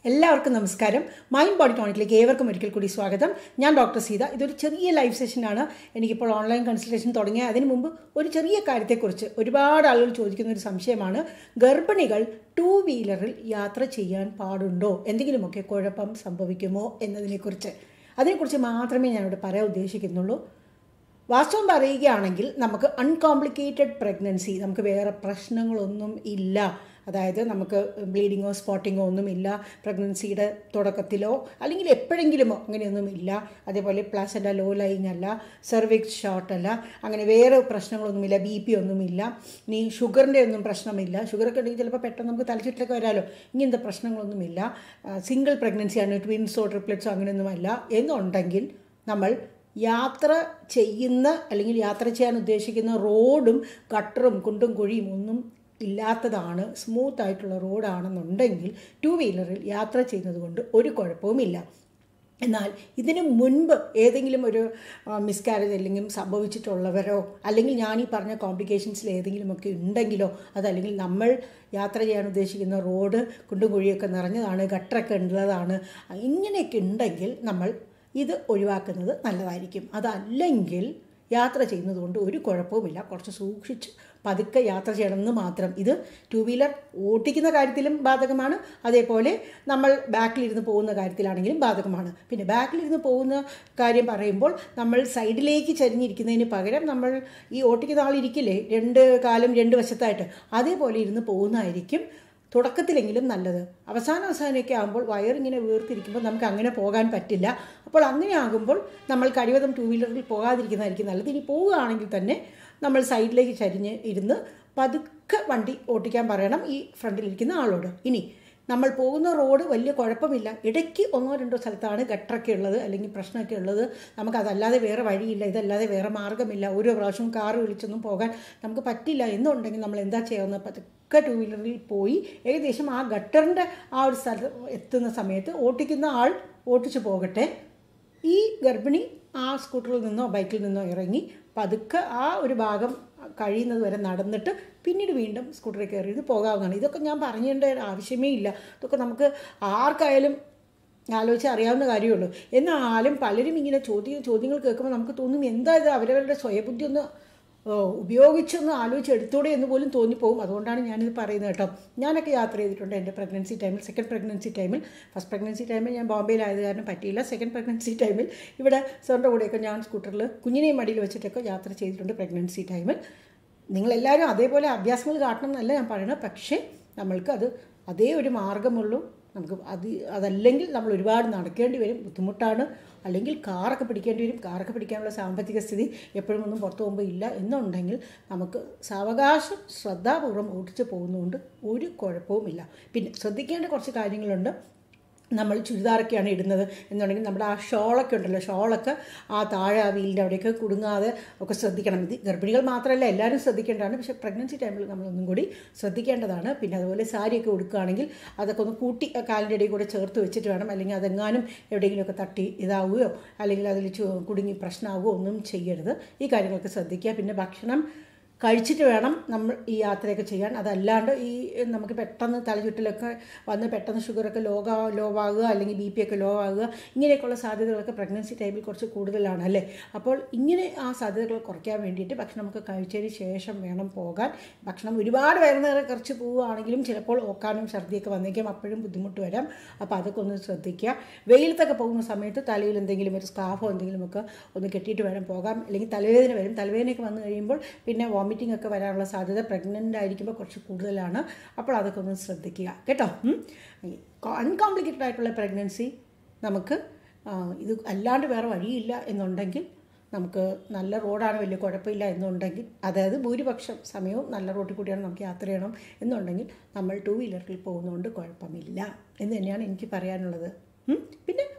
എല്ലാവർക്കും നമസ്കാരം mind body ടോണിക്കിലേക്ക് ഏവർക്കും ഒരിക്കൽ കൂടി സ്വാഗതം ഞാൻ ഡോക്ടർ സീത ഇതൊരു ചെറിയ ലൈവ് സെഷനാണ് എനിക്കിപ്പോൾ ഓൺലൈൻ കൺസൾട്ടേഷൻ തുടങ്ങിയ അതിന് മുമ്പ് ഒരു ചെറിയ കാര്യത്തെക്കുറിച്ച് ഒരുപാട് ആളുകൾ ചോദിക്കുന്ന ഒരു സംശയമാണ് ഗർഭിണികൾ ടൂ വീലറിൽ യാത്ര ചെയ്യാൻ പാടുണ്ടോ എന്തെങ്കിലുമൊക്കെ കുഴപ്പം സംഭവിക്കുമോ എന്നതിനെക്കുറിച്ച് അതിനെക്കുറിച്ച് മാത്രമേ ഞാനിവിടെ പറയാൻ ഉദ്ദേശിക്കുന്നുള്ളൂ വാസ്തവം പറയുകയാണെങ്കിൽ നമുക്ക് അൺകോംപ്ലിക്കേറ്റഡ് പ്രഗ്നൻസി നമുക്ക് വേറെ പ്രശ്നങ്ങളൊന്നും ഇല്ല അതായത് നമുക്ക് ബ്ലീഡിങ്ങോ സ്പോട്ടിങ്ങോ ഒന്നുമില്ല പ്രഗ്നൻസിയുടെ തുടക്കത്തിലോ അല്ലെങ്കിൽ എപ്പോഴെങ്കിലുമോ അങ്ങനെയൊന്നും ഇല്ല അതേപോലെ പ്ലാസൻ്റ ലോ ലൈങ് അല്ല സെർവിക്സ് ഷോർട്ട് അല്ല അങ്ങനെ വേറെ പ്രശ്നങ്ങളൊന്നുമില്ല ബി പി ഒന്നുമില്ല ഇനി ഷുഗറിൻ്റെ ഒന്നും പ്രശ്നമില്ല ഷുഗറൊക്കെ ഉണ്ടെങ്കിൽ ചിലപ്പോൾ പെട്ടെന്ന് നമുക്ക് തലച്ചുറ്റിലൊക്കെ വരാമല്ലോ ഇങ്ങനത്തെ പ്രശ്നങ്ങളൊന്നുമില്ല സിംഗിൾ പ്രഗ്നൻസിയാണ് ട്വിൻസോ ട്രിപ്ലറ്റ്സോ അങ്ങനെയൊന്നുമല്ല എന്നുണ്ടെങ്കിൽ നമ്മൾ യാത്ര ചെയ്യുന്ന അല്ലെങ്കിൽ യാത്ര ചെയ്യാൻ ഉദ്ദേശിക്കുന്ന റോഡും ഗട്ടറും കുണ്ടും കുഴിയും ഒന്നും ഇല്ലാത്തതാണ് സ്മൂത്ത് ആയിട്ടുള്ള റോഡാണെന്നുണ്ടെങ്കിൽ ടു വീലറിൽ യാത്ര ചെയ്യുന്നത് കൊണ്ട് ഒരു കുഴപ്പവുമില്ല എന്നാൽ ഇതിനു മുൻപ് ഏതെങ്കിലും ഒരു മിസ്കാരേജ് അല്ലെങ്കിൽ സംഭവിച്ചിട്ടുള്ളവരോ അല്ലെങ്കിൽ ഞാൻ ഈ പറഞ്ഞ കോംപ്ലിക്കേഷൻസിൽ ഏതെങ്കിലുമൊക്കെ ഉണ്ടെങ്കിലോ അതല്ലെങ്കിൽ നമ്മൾ യാത്ര ചെയ്യാൻ ഉദ്ദേശിക്കുന്ന റോഡ് കുണ്ടും കുഴിയൊക്കെ നിറഞ്ഞതാണ് ഗട്ടറൊക്കെ ഉള്ളതാണ് ഇങ്ങനെയൊക്കെ ഉണ്ടെങ്കിൽ നമ്മൾ ഇത് ഒഴിവാക്കുന്നത് നല്ലതായിരിക്കും അതല്ലെങ്കിൽ യാത്ര ചെയ്യുന്നത് കൊണ്ട് ഒരു കുഴപ്പവുമില്ല കുറച്ച് സൂക്ഷിച്ച് പതുക്കെ യാത്ര ചെയ്യണമെന്ന് മാത്രം ഇത് ടു വീലർ ഓട്ടിക്കുന്ന കാര്യത്തിലും ബാധകമാണ് അതേപോലെ നമ്മൾ ബാക്കിലിരുന്ന് പോകുന്ന കാര്യത്തിലാണെങ്കിലും ബാധകമാണ് പിന്നെ ബാക്കിലിരുന്ന് പോകുന്ന കാര്യം പറയുമ്പോൾ നമ്മൾ സൈഡിലേക്ക് ചരിഞ്ഞിരിക്കുന്നതിന് പകരം നമ്മൾ ഈ ഓട്ടിക്കുന്ന ആളിരിക്കില്ലേ രണ്ട് കാലും രണ്ട് വശത്തായിട്ട് അതേപോലെ ഇരുന്ന് പോകുന്നതായിരിക്കും തുടക്കത്തിലെങ്കിലും നല്ലത് അവസാന അവസാനമൊക്കെ ആകുമ്പോൾ വയറിങ്ങനെ വീർത്തിരിക്കുമ്പോൾ നമുക്ക് അങ്ങനെ പോകാൻ പറ്റില്ല അപ്പോൾ അങ്ങനെ ആകുമ്പോൾ നമ്മൾ കഴിവതും ടൂ വീലറിൽ പോകാതിരിക്കുന്നതായിരിക്കും നല്ലത് ഇനി പോവുകയാണെങ്കിൽ തന്നെ നമ്മൾ സൈഡിലേക്ക് ചരിഞ്ഞ് ഇരുന്ന് പതുക്കെ വണ്ടി ഓട്ടിക്കാൻ പറയണം ഈ ഫ്രണ്ടിലിരിക്കുന്ന ആളോട് ഇനി നമ്മൾ പോകുന്ന റോഡ് വലിയ കുഴപ്പമില്ല ഇടയ്ക്ക് ഒന്നോ രണ്ടോ സ്ഥലത്താണ് ഗട്ടറൊക്കെ ഉള്ളത് അല്ലെങ്കിൽ പ്രശ്നമൊക്കെ ഉള്ളത് നമുക്കതല്ലാതെ വേറെ വഴിയില്ല ഇതല്ലാതെ വേറെ മാർഗ്ഗമില്ല ഓരോ പ്രാവശ്യവും കാറ് വിളിച്ചൊന്നും പോകാൻ നമുക്ക് പറ്റില്ല എന്നുണ്ടെങ്കിൽ നമ്മൾ എന്താ ചെയ്യാവുന്ന പതുക്കെ ടൂ വീലറിൽ പോയി ഏകദേശം ആ ഗട്ടറിൻ്റെ ആ ഒരു സ്ഥലത്ത് എത്തുന്ന സമയത്ത് ഓട്ടിക്കുന്ന ആൾ ഓട്ടിച്ചു പോകട്ടെ ഈ ഗർഭിണി ആ സ്കൂട്ടറിൽ നിന്നോ ബൈക്കിൽ നിന്നോ ഇറങ്ങി പതുക്കെ ആ ഒരു ഭാഗം കഴിയുന്നത് വരെ നടന്നിട്ട് പിന്നീട് വീണ്ടും സ്കൂട്ടറിൽ കയറി ഇത് പോകാവുന്നതാണ് ഇതൊക്കെ ഞാൻ പറഞ്ഞേണ്ട ആവശ്യമേ ഇല്ല ഇതൊക്കെ നമുക്ക് ആർക്കായാലും ആലോചിച്ച് അറിയാവുന്ന കാര്യമുള്ളൂ എന്നാലും പലരും ഇങ്ങനെ ചോദ്യം ചോദ്യങ്ങൾ കേൾക്കുമ്പോൾ നമുക്ക് തോന്നും എന്താ ഇത് അവരവരുടെ സ്വയബുദ്ധി ഒന്ന് ഉപയോഗിച്ചൊന്ന് ആലോചിച്ച് എടുത്തൂടെ എന്ന് പോലും തോന്നിപ്പോകും അതുകൊണ്ടാണ് ഞാനിത് പറയുന്നത് കേട്ടോ ഞാനൊക്കെ യാത്ര ചെയ്തിട്ടുണ്ട് എൻ്റെ പ്രഗ്നൻസി ടൈമിൽ സെക്കൻഡ് പ്രഗ്നൻസി ടൈമിൽ ഫസ്റ്റ് പ്രഗ്നൻസി ടൈമിൽ ഞാൻ ബോംബെയിലായത് കാരണം പറ്റിയില്ല സെക്കൻഡ് പ്രഗ്നൻസി ടൈമിൽ ഇവിടെ സാറിൻ്റെ കൂടെയൊക്കെ ഞാൻ സ്കൂട്ടറിൽ കുഞ്ഞിനെയും മടിയിൽ വെച്ചിട്ടൊക്കെ യാത്ര ചെയ്തിട്ടുണ്ട് പ്രഗ്നൻസി ടൈമിൽ നിങ്ങളെല്ലാവരും അതേപോലെ അഭ്യാസങ്ങൾ കാട്ടണം എന്നല്ല ഞാൻ പറയുന്നത് പക്ഷേ നമ്മൾക്ക് അത് അതേ ഒരു മാർഗമുള്ളൂ നമുക്ക് അത് അതല്ലെങ്കിൽ നമ്മൾ ഒരുപാട് നടക്കേണ്ടി വരും ബുദ്ധിമുട്ടാണ് അല്ലെങ്കിൽ കാറൊക്കെ പിടിക്കേണ്ടി വരും കാറൊക്കെ പിടിക്കാനുള്ള സാമ്പത്തിക സ്ഥിതി എപ്പോഴും ഒന്നും പുറത്തു പോകുമ്പോൾ ഇല്ല എന്നുണ്ടെങ്കിൽ നമുക്ക് സാവകാശം ശ്രദ്ധാപൂർവ്വം ഓടിച്ച് പോകുന്നതുകൊണ്ട് ഒരു കുഴപ്പവുമില്ല പിന്നെ ശ്രദ്ധിക്കേണ്ട കുറച്ച് കാര്യങ്ങളുണ്ട് നമ്മൾ ചുരിദാറൊക്കെയാണ് ഇടുന്നത് എന്നുണ്ടെങ്കിൽ നമ്മുടെ ആ ഷോളൊക്കെ ഉണ്ടല്ലോ ഷോളൊക്കെ ആ താഴെ ആ വീലിൻ്റെ അവിടെയൊക്കെ കുടുങ്ങാതെ ഒക്കെ ശ്രദ്ധിക്കണം ഇത് ഗർഭിണികൾ മാത്രമല്ല എല്ലാവരും ശ്രദ്ധിക്കേണ്ടതാണ് പക്ഷേ പ്രഗ്നൻസി ടൈമിൽ നമ്മളൊന്നും കൂടി ശ്രദ്ധിക്കേണ്ടതാണ് പിന്നെ അതുപോലെ സാരിയൊക്കെ ഉടുക്കുകയാണെങ്കിൽ അതൊക്കെ ഒന്ന് കൂട്ടി കാലിൻ്റെ ഇടയിൽ കൂടെ ചേർത്ത് വെച്ചിട്ട് വേണം അല്ലെങ്കിൽ അതെങ്ങാനും എവിടെയെങ്കിലുമൊക്കെ തട്ടി ഇതാവുകയോ അല്ലെങ്കിൽ അതിൽ കുടുങ്ങി പ്രശ്നമാവുകയോ ഒന്നും ചെയ്യരുത് ഈ കാര്യങ്ങളൊക്കെ ശ്രദ്ധിക്കുക പിന്നെ ഭക്ഷണം കഴിച്ചിട്ട് വേണം നമ്മൾ ഈ യാത്രയൊക്കെ ചെയ്യാൻ അതല്ലാണ്ട് ഈ നമുക്ക് പെട്ടെന്ന് തലചുറ്റലൊക്കെ വന്ന് പെട്ടെന്ന് ഷുഗറൊക്കെ ലോ ലോ ആകുക അല്ലെങ്കിൽ ബി പി ഒക്കെ ലോ ആകുക ഇങ്ങനെയൊക്കെയുള്ള സാധ്യതകളൊക്കെ പ്രഗ്നൻസി ടൈമിൽ കുറച്ച് കൂടുതലാണ് അല്ലേ അപ്പോൾ ഇങ്ങനെ ആ സാധ്യതകൾ കുറയ്ക്കാൻ വേണ്ടിയിട്ട് ഭക്ഷണമൊക്കെ കഴിച്ചതിന് ശേഷം വേണം പോകാൻ ഭക്ഷണം ഒരുപാട് വയറുന്നേറെ കുറച്ച് പോവുകയാണെങ്കിലും ചിലപ്പോൾ ഓക്കാനും ഛർദിയൊക്കെ വന്നേക്കും അപ്പോഴും ബുദ്ധിമുട്ട് വരാം അപ്പോൾ അതൊക്കെ ഒന്ന് ശ്രദ്ധിക്കുക വെയിലത്തൊക്കെ പോകുന്ന സമയത്ത് തലയിൽ എന്തെങ്കിലും ഒരു സ്കാഫോ എന്തെങ്കിലുമൊക്കെ ഒന്ന് കെട്ടിയിട്ട് വേണം പോകാം അല്ലെങ്കിൽ തലവേദന വരും തലവേദനയൊക്കെ വന്നു കഴിയുമ്പോൾ പിന്നെ വോമിറ്റിംഗ് ഒക്കെ വരാനുള്ള സാധ്യത പ്രഗ്നൻ്റ് ആയിരിക്കുമ്പോൾ കുറച്ച് കൂടുതലാണ് അപ്പോൾ അതൊക്കെ ഒന്ന് ശ്രദ്ധിക്കുക കേട്ടോ അൺകോംപ്ലിക്കേറ്റഡ് ആയിട്ടുള്ള പ്രഗ്നൻസി നമുക്ക് ഇത് അല്ലാണ്ട് വേറെ വഴിയില്ല എന്നുണ്ടെങ്കിൽ നമുക്ക് നല്ല റോഡാണ് വലിയ കുഴപ്പമില്ല എന്നുണ്ടെങ്കിൽ അതായത് ഭൂരിപക്ഷം സമയവും നല്ല റോഡിൽ കൂടിയാണ് നമുക്ക് യാത്ര ചെയ്യണം എന്നുണ്ടെങ്കിൽ നമ്മൾ ടു വീലറിൽ പോകുന്നതുകൊണ്ട് കുഴപ്പമില്ല എന്ന് തന്നെയാണ് എനിക്ക് പറയാനുള്ളത് പിന്നെ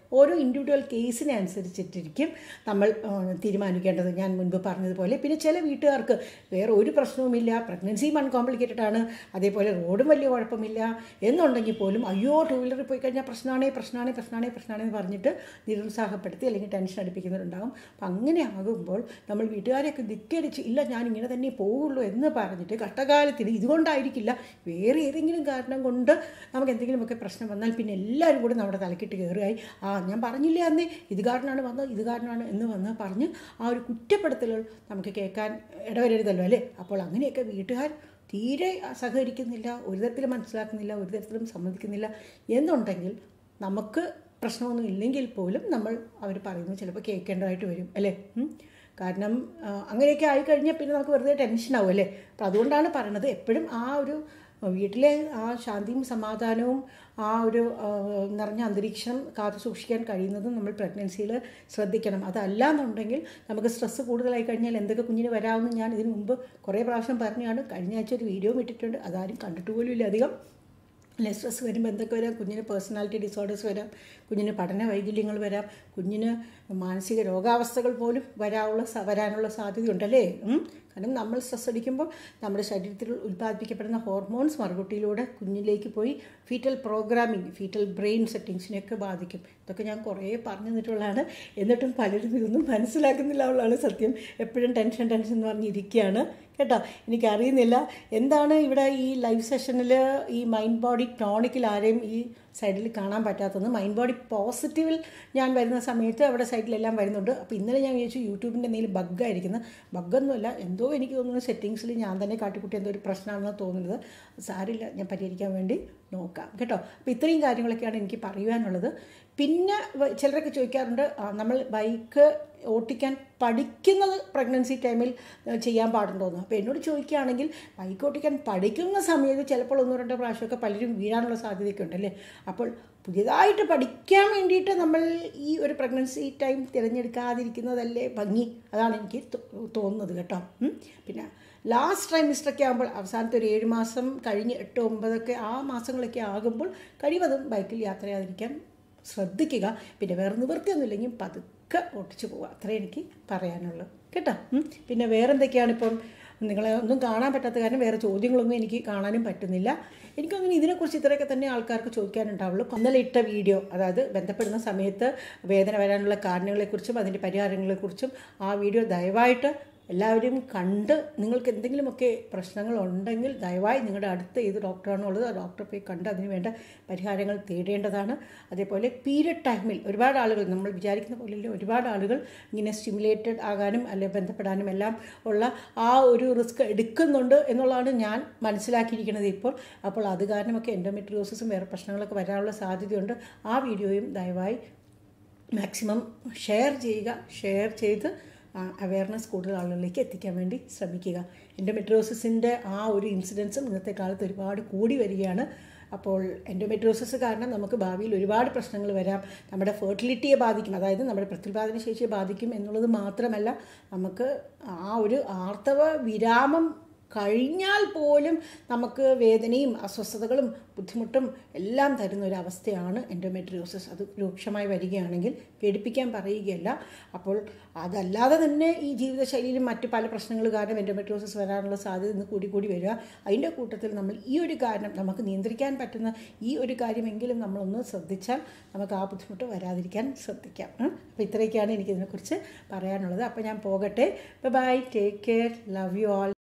ഓരോ ഇൻഡിവിജ്വൽ കേസിനെ അനുസരിച്ചിട്ടിരിക്കും നമ്മൾ ആ, തീരുമാനിക്കേണ്ടത് ഞാൻ മുൻപ് പറഞ്ഞതുപോലെ പിന്നെ ചില വീട്ടുകാർക്ക് വേറെ ഒരു പ്രശ്നവുമില്ല പ്രഗ്നൻസിയും അൺകോംപ്ലിക്കേറ്റഡ് ആണ് അതേപോലെ റോഡും വലിയ കുഴപ്പമില്ല എന്നുണ്ടെങ്കിൽ പോലും അയ്യോ ടൂ വീലറിൽ പോയി കഴിഞ്ഞാൽ പ്രശ്നമാണേ പ്രശ്നമാണേ പ്രശ്നമാണേ പ്രശ്നമാണെന്ന് പറഞ്ഞിട്ട് നിരുത്സാഹപ്പെടുത്തി അല്ലെങ്കിൽ ടെൻഷൻ അടിപ്പിക്കുന്നവരുണ്ടാകും അപ്പം അങ്ങനെ ആകുമ്പോൾ നമ്മൾ വീട്ടുകാരെയൊക്കെ ധിക്കരിച്ച് ഇല്ല ഞാൻ ഇങ്ങനെ തന്നെ പോവുള്ളൂ എന്ന് പറഞ്ഞിട്ട് കഷ്ടകാലത്തിന് ഇതുകൊണ്ടായിരിക്കില്ല വേറെ ഏതെങ്കിലും കാരണം കൊണ്ട് നമുക്ക് എന്തെങ്കിലുമൊക്കെ പ്രശ്നം വന്നാൽ പിന്നെ എല്ലാവരും കൂടി നമ്മുടെ തലക്കിട്ട് കയറുകയായി ആ ഞാൻ പറഞ്ഞില്ലേ അന്നേ ഇത് കാരണമാണ് വന്നത് ഇത് കാരണമാണ് എന്ന് വന്ന് പറഞ്ഞ് ആ ഒരു കുറ്റപ്പെടുത്തലുകൾ നമുക്ക് കേൾക്കാൻ ഇടവരരുതല്ലോ അല്ലേ അപ്പോൾ അങ്ങനെയൊക്കെ വീട്ടുകാർ തീരെ സഹകരിക്കുന്നില്ല ഒരു തരത്തിലും മനസ്സിലാക്കുന്നില്ല ഒരു തരത്തിലും സമ്മതിക്കുന്നില്ല എന്നുണ്ടെങ്കിൽ നമുക്ക് പ്രശ്നമൊന്നും ഇല്ലെങ്കിൽ പോലും നമ്മൾ അവർ പറയുന്നത് ചിലപ്പോൾ കേൾക്കേണ്ടതായിട്ട് വരും അല്ലേ ഉം. കാരണം ആ, അങ്ങനെയൊക്കെ ആയിക്കഴിഞ്ഞാൽ പിന്നെ നമുക്ക് വെറുതെ ടെൻഷനാവും അല്ലേ അപ്പം അതുകൊണ്ടാണ് പറയണത് എപ്പോഴും ആ ഒരു വീട്ടിലെ ആ ശാന്തിയും സമാധാനവും ആ ഒരു ആ, നിറഞ്ഞ അന്തരീക്ഷം കാത്തു സൂക്ഷിക്കാൻ കഴിയുന്നതും നമ്മൾ പ്രഗ്നൻസിയിൽ ശ്രദ്ധിക്കണം അതല്ല എന്നുണ്ടെങ്കിൽ നമുക്ക് സ്ട്രെസ്സ് കൂടുതലായി കഴിഞ്ഞാൽ എന്തൊക്കെ കുഞ്ഞിന് വരാമെന്ന് ഞാൻ ഇതിനു മുമ്പ് കുറേ പ്രാവശ്യം പറഞ്ഞാണ് കഴിഞ്ഞ ആഴ്ച ഒരു വീഡിയോ ഇട്ടിട്ടുണ്ട് അതാരും കണ്ടിട്ട് പോലും ഇല്ല അധികം അല്ലെ സ്ട്രെസ് വരുമ്പോൾ എന്തൊക്കെ വരാം കുഞ്ഞിന് പേഴ്സണാലിറ്റി ഡിസോർഡേഴ്സ് വരാം കുഞ്ഞിന് പഠന വൈകല്യങ്ങൾ വരാം കുഞ്ഞിന് മാനസിക രോഗാവസ്ഥകൾ പോലും വരാനുള്ള സ- വരാനുള്ള സാധ്യതയുണ്ടല്ലേ ഉം? കാരണം നമ്മൾ സ്ട്രെസ് അടിക്കുമ്പോൾ നമ്മുടെ ശരീരത്തിൽ ഉൽപ്പാദിപ്പിക്കപ്പെടുന്ന ഹോർമോൺസ് മറുകുട്ടിയിലൂടെ കുഞ്ഞിലേക്ക് പോയി ഫീറ്റൽ പ്രോഗ്രാമിംഗ് ഫീറ്റൽ ബ്രെയിൻ സെറ്റിങ്സിനെയൊക്കെ ബാധിക്കും ഇതൊക്കെ ഞാൻ കുറേ പറഞ്ഞു തന്നിട്ടുള്ളതാണ് എന്നിട്ടും പലരും ഇതൊന്നും മനസ്സിലാക്കുന്നില്ല ഉള്ളതാണ് സത്യം എപ്പോഴും ടെൻഷൻ ടെൻഷൻ എന്ന് പറഞ്ഞിരിക്കുകയാണ് കേട്ടോ എനിക്കറിയുന്നില്ല എന്താണ് ഇവിടെ ഈ ലൈവ് സെഷനിൽ ഈ മൈൻഡ് ബോഡി ടോണിക്കിൽ ആരെയും ഈ സൈഡിൽ കാണാൻ പറ്റാത്തത് മൈൻഡ് ബോഡി പോസിറ്റീവിൽ ഞാൻ വരുന്ന സമയത്ത് അവിടെ സൈഡിലെല്ലാം വരുന്നുണ്ട് അപ്പോൾ ഇന്നലെ ഞാൻ വിചാരിച്ചു യൂട്യൂബിൻ്റെ എന്തെങ്കിലും ബഗ്ഗായിരിക്കുന്നത് ബഗ്ഗൊന്നുമല്ല എന്തോ എനിക്ക് തോന്നുന്നു സെറ്റിങ്സിൽ ഞാൻ തന്നെ കാട്ടിക്കുട്ടി എന്തോ ഒരു പ്രശ്നമാണെന്ന് തോന്നുന്നത് സാരില്ല ഞാൻ പരിഹരിക്കാൻ വേണ്ടി നോക്കാം കേട്ടോ അപ്പോൾ ഇത്രയും കാര്യങ്ങളൊക്കെയാണ് എനിക്ക് പറയുവാനുള്ളത് പിന്നെ വ- ചിലരൊക്കെ ചോദിക്കാറുണ്ട് ആ, നമ്മൾ ബൈക്ക് ഓട്ടിക്കാൻ പഠിക്കുന്നത് പ്രഗ്നൻസി ടൈമിൽ ഏഹ്, ചെയ്യാൻ പാടുണ്ടോയെന്ന് അപ്പോൾ എന്നോട് ചോദിക്കുകയാണെങ്കിൽ ബൈക്ക് ഓട്ടിക്കാൻ പഠിക്കുന്ന സമയത്ത് ചിലപ്പോൾ ഒന്നോ രണ്ടോ പ്രാവശ്യമൊക്കെ പലരും വീഴാനുള്ള സാധ്യതയൊക്കെ ഉണ്ടല്ലേ അപ്പോൾ പുതിയതായിട്ട് പഠിക്കാൻ വേണ്ടിയിട്ട് നമ്മൾ ഈ ഒരു പ്രഗ്നൻസി ടൈം തിരഞ്ഞെടുക്കാതിരിക്കുന്നതല്ലേ ഭംഗി അതാണ് എനിക്ക് തോ- തോന്നുന്നത് കേട്ടോ ഉം. പിന്നെ ലാസ്റ്റ് ട്രൈമിസ്റ്ററൊക്കെ ആകുമ്പോൾ അവസാനത്തെ ഒരു ഏഴ് മാസം കഴിഞ്ഞ് എട്ട് ഒമ്പതൊക്കെ ആ മാസങ്ങളൊക്കെ ആകുമ്പോൾ കഴിവതും ബൈക്കിൽ യാത്ര ചെയ്യാതിരിക്കാൻ ശ്രദ്ധിക്കുക പിന്നെ വേറെ നിവൃത്തിയൊന്നുമില്ലെങ്കിൽ പതുക്കെ ഓട്ടിച്ചു പോവുക അത്രേ എനിക്ക് പറയാനുള്ളൂ കേട്ടോ ഉം. പിന്നെ വേറെ എന്തൊക്കെയാണ് ഇപ്പം നിങ്ങളെ ഒന്നും കാണാൻ പറ്റാത്ത കാരണം വേറെ ചോദ്യങ്ങളൊന്നും എനിക്ക് കാണാനും പറ്റുന്നില്ല എനിക്കൊന്നും ഇതിനെക്കുറിച്ച് ഇത്രയൊക്കെ തന്നെ ആൾക്കാർക്ക് ചോദിക്കാനുണ്ടാവുള്ളൂ ഇന്നലെ ഇട്ട വീഡിയോ അതായത് ബന്ധപ്പെടുന്ന സമയത്ത് വേദന വരാനുള്ള കാരണങ്ങളെക്കുറിച്ചും അതിൻ്റെ പരിഹാരങ്ങളെക്കുറിച്ചും ആ വീഡിയോ ദയവായിട്ട് എല്ലാവരും കണ്ട് നിങ്ങൾക്ക് എന്തെങ്കിലുമൊക്കെ പ്രശ്നങ്ങൾ ഉണ്ടെങ്കിൽ ദയവായി നിങ്ങളുടെ അടുത്ത് ഏത് ഡോക്ടറാണോ ഉള്ളത് ആ ഡോക്ടറെ പോയി കണ്ട് അതിന് വേണ്ട പരിഹാരങ്ങൾ തേടേണ്ടതാണ് അതേപോലെ പീരിയഡ് ടൈമിൽ ഒരുപാട് ആളുകൾ നമ്മൾ വിചാരിക്കുന്ന പോലെയല്ല ഒരുപാട് ആളുകൾ ഇങ്ങനെ സ്റ്റിമുലേറ്റഡ് ആകാനും അല്ലെ ബന്ധപ്പെടാനും എല്ലാം ഉള്ള ആ ഒരു റിസ്ക് എടുക്കുന്നുണ്ട് എന്നുള്ളതാണ് ഞാൻ മനസ്സിലാക്കിയിരിക്കുന്നത് ഇപ്പോൾ അപ്പോൾ അത് കാരണമൊക്കെ എൻഡോമെട്രിയോസിസും വേറെ പ്രശ്നങ്ങളൊക്കെ വരാനുള്ള സാധ്യതയുണ്ട് ആ വീഡിയോയും ദയവായി മാക്സിമം ഷെയർ ചെയ്യുക ഷെയർ ചെയ്ത് അവയർനെസ് കൂടുതൽ ആളുകളിലേക്ക് എത്തിക്കാൻ വേണ്ടി ശ്രമിക്കുക എൻഡോമെട്രോസിസിൻ്റെ ആ ഒരു ഇൻസിഡൻസും ഇന്നത്തെ കാലത്ത് ഒരുപാട് കൂടി വരികയാണ് അപ്പോൾ എൻഡോമെട്രോസിസ് കാരണം നമുക്ക് ഭാവിയിൽ ഒരുപാട് പ്രശ്നങ്ങൾ വരാം നമ്മുടെ ഫെർട്ടിലിറ്റിയെ ബാധിക്കും അതായത് നമ്മുടെ പ്രത്യുൽപാദന ശേഷിയെ ബാധിക്കും എന്നുള്ളത് മാത്രമല്ല നമുക്ക് ആ ഒരു ആർത്തവ വിരാമം കഴിഞ്ഞാൽ പോലും നമുക്ക് വേദനയും അസ്വസ്ഥതകളും ബുദ്ധിമുട്ടും എല്ലാം തരുന്ന ഒരു അവസ്ഥയാണ് എൻഡോമെട്രിയോസിസ് അത് രൂക്ഷമായി വരികയാണെങ്കിൽ പേടിപ്പിക്കാൻ പറയുകയല്ല അപ്പോൾ അതല്ലാതെ തന്നെ ഈ ജീവിതശൈലിയിലും മറ്റ് പല പ്രശ്നങ്ങൾ കാരണം എൻഡോമെട്രിയോസിസ് വരാനുള്ള സാധ്യത ഇന്ന് കൂടി കൂടി വരിക അതിൻ്റെ കൂട്ടത്തിൽ നമ്മൾ ഈ ഒരു കാരണം നമുക്ക് നിയന്ത്രിക്കാൻ പറ്റുന്ന ഈ ഒരു കാര്യമെങ്കിലും നമ്മളൊന്ന് ശ്രദ്ധിച്ചാൽ നമുക്ക് ആ ബുദ്ധിമുട്ട് വരാതിരിക്കാൻ ശ്രദ്ധിക്കാം ഉം. അപ്പോൾ ഇത്രയൊക്കെയാണ് എനിക്കിതിനെക്കുറിച്ച് പറയാനുള്ളത് അപ്പോൾ ഞാൻ പോകട്ടെ bye take care love you all